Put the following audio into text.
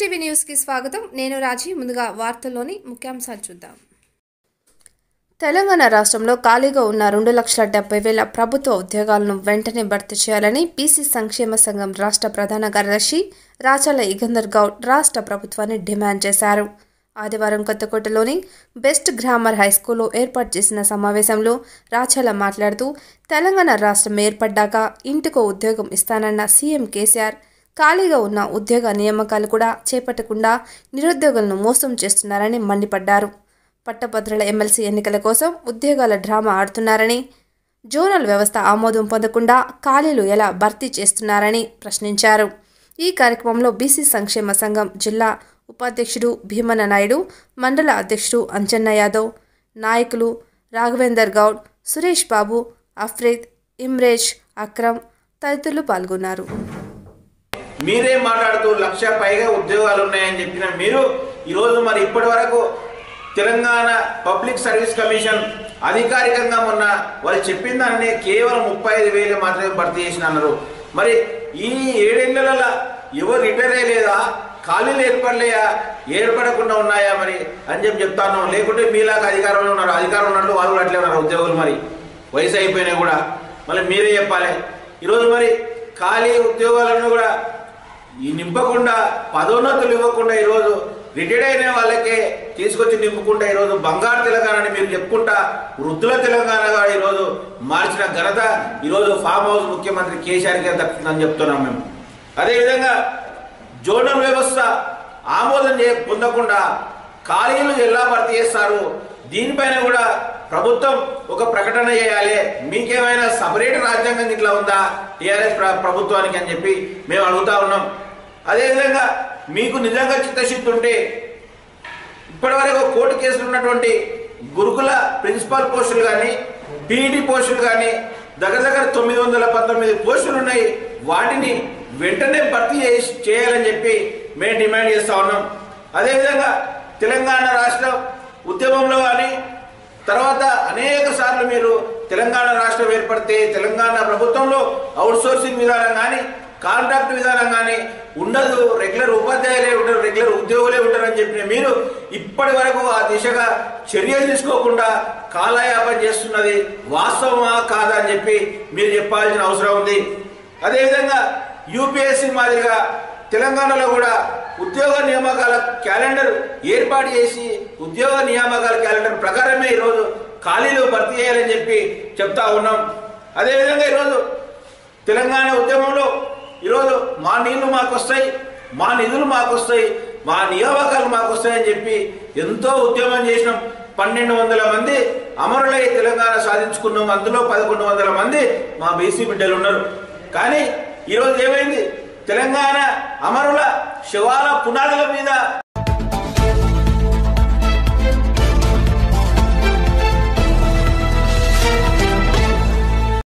TV news కి స్వాగతం నేను రాజీ ముందుగా వార్తల్లోని ముఖ్యాంశాలు చూద్దాం తెలంగాణ రాష్ట్రంలో ఖాళీగా ఉన్న రెండు లక్షల డెబ్బై వేల ప్రభుత్వ ఉద్యోగాలను వెంటనే భర్తీ చేయాలని బీసీ సంక్షేమ సంఘం రాష్ట్ర ప్రధాన కార్యదర్శి రాచాల ఇగందర్ గౌడ్ రాష్ట్ర ప్రభుత్వాన్ని డిమాండ్ చేశారు ఆదివారం కొత్తకోటలోని బెస్ట్ గ్రామర్ హై స్కూల్లో ఏర్పాటు చేసిన సమావేశంలో రాచాల మాట్లాడుతూ తెలంగాణ రాష్ట్రం ఏర్పడ్డాక ఇంటికో ఉద్యోగం ఇస్తానన్న సీఎం కేసీఆర్ ఖాళీగా ఉన్న ఉద్యోగ నియామకాలు కూడా చేపట్టకుండా నిరుద్యోగులను మోసం చేస్తున్నారని మండిపడ్డారు పట్టభద్రుల ఎమ్మెల్సీ ఎన్నికల కోసం ఉద్యోగాల డ్రామా ఆడుతున్నారని జోనల్ వ్యవస్థ ఆమోదం పొందకుండా ఖాళీలు ఎలా భర్తీ చేస్తున్నారని ప్రశ్నించారు ఈ కార్యక్రమంలో బీసీ సంక్షేమ సంఘం జిల్లా ఉపాధ్యక్షుడు భీమన్న నాయుడు మండల అధ్యక్షుడు అంజన్న యాదవ్ నాయకులు రాఘవేందర్ గౌడ్ సురేష్ బాబు అఫ్రీద్ ఇమ్రేజ్ అక్రమ్ తదితరులు పాల్గొన్నారు మీరే మాట్లాడుతూ లక్ష పైగా ఉద్యోగాలు ఉన్నాయని చెప్పిన మీరు ఈరోజు మరి ఇప్పటి వరకు తెలంగాణ పబ్లిక్ సర్వీస్ కమిషన్ అధికారికంగా మొన్న వాళ్ళు చెప్పిన దాన్ని కేవలం ముప్పై ఐదు వేలు మాత్రమే భర్తీ చేసిన అన్నారు మరి ఈ ఏడేళ్లలో ఎవరు రిటైర్ అయ్యలేదా ఖాళీలు ఏర్పడలేయా ఏర్పడకుండా ఉన్నాయా మరి అని చెప్పి చెప్తాను లేకుంటే మీలాగా అధికారంలో ఉన్నారు అధికారం ఉన్నట్టు వాళ్ళు కూడా అట్లే ఉన్నారు ఉద్యోగులు మరి వయసు అయిపోయినా కూడా మళ్ళీ మీరే చెప్పాలి ఈరోజు మరి ఖాళీ ఉద్యోగాలను కూడా ఈ నింపకుండా పదోన్నతులు ఇవ్వకుండా ఈరోజు రిటైర్డ్ అయిన వాళ్ళకే తీసుకొచ్చి నింపుకుంటా ఈరోజు బంగారు తెలంగాణని మీరు చెప్పుకుంటా వృద్ధుల తెలంగాణగా ఈరోజు మార్చిన ఘనత ఈరోజు ఫామ్ హౌస్ ముఖ్యమంత్రి కేసీఆర్కే దక్కుతుందని చెప్తున్నాం మేము అదేవిధంగా జోనల్ వ్యవస్థ ఆమోదం చే పొందకుండా ఖాళీలు ఎలా భర్తీ చేస్తారు దీనిపైన కూడా ప్రభుత్వం ఒక ప్రకటన చేయాలి మీకేమైనా సపరేట్ రాజ్యాంగం ఇట్లా ఉందా టీఆర్ఎస్ ప్రభుత్వానికి అని చెప్పి మేము అడుగుతా ఉన్నాం అదేవిధంగా మీకు నిజంగా చిత్తశుద్ధి ఉంటే ఇప్పటివరకు కోర్టు కేసులు ఉన్నటువంటి గురుకుల ప్రిన్సిపాల్ పోస్టులు కానీ పీఈటీ పోస్టులు కానీ దగ్గర దగ్గర తొమ్మిది వందల పంతొమ్మిది పోస్టులు ఉన్నాయి వాటిని వెంటనే భర్తీ చేసి చేయాలని చెప్పి మేము డిమాండ్ చేస్తా ఉన్నాం అదేవిధంగా తెలంగాణ రాష్ట్ర ఉద్యమంలో కానీ తర్వాత అనేక సార్లు మీరు తెలంగాణ రాష్ట్రం ఏర్పడితే తెలంగాణ ప్రభుత్వంలో అవుట్ సోర్సింగ్ విధానం కానీ కాంట్రాక్ట్ విధానం కానీ ఉండదు రెగ్యులర్ ఉపాధ్యాయులే ఉంటారు రెగ్యులర్ ఉద్యోగులే ఉంటారని చెప్పిన మీరు ఇప్పటి వరకు ఆ దిశగా చర్యలు తీసుకోకుండా కాలయాపన చేస్తున్నది వాస్తవమా కాదా అని చెప్పి మీరు చెప్పాల్సిన అవసరం ఉంది అదేవిధంగా యూపీఎస్సీ మాదిరిగా తెలంగాణలో కూడా ఉద్యోగ నియామకాల క్యాలెండర్ ఏర్పాటు చేసి ఉద్యోగ నియామకాల క్యాలెండర్ ప్రకారమే ఈరోజు ఖాళీలు భర్తీ చేయాలని చెప్పి చెప్తా ఉన్నాం అదేవిధంగా ఈరోజు తెలంగాణ ఉద్యమంలో ఈరోజు మా నీళ్లు మాకు వస్తాయి మా నిధులు మాకు వస్తాయి మా నియామకాలు మాకు వస్తాయని చెప్పి ఎంతో ఉద్యమం చేసినాం పన్నెండు వందల మంది అమరులై తెలంగాణ సాధించుకున్నాం అందులో పదకొండు వందల మంది మా బీసీ బిడ్డలు ఉన్నారు కానీ ఈరోజు ఏమైంది తెలంగాణ అమరుల శివాల పునాదుల మీద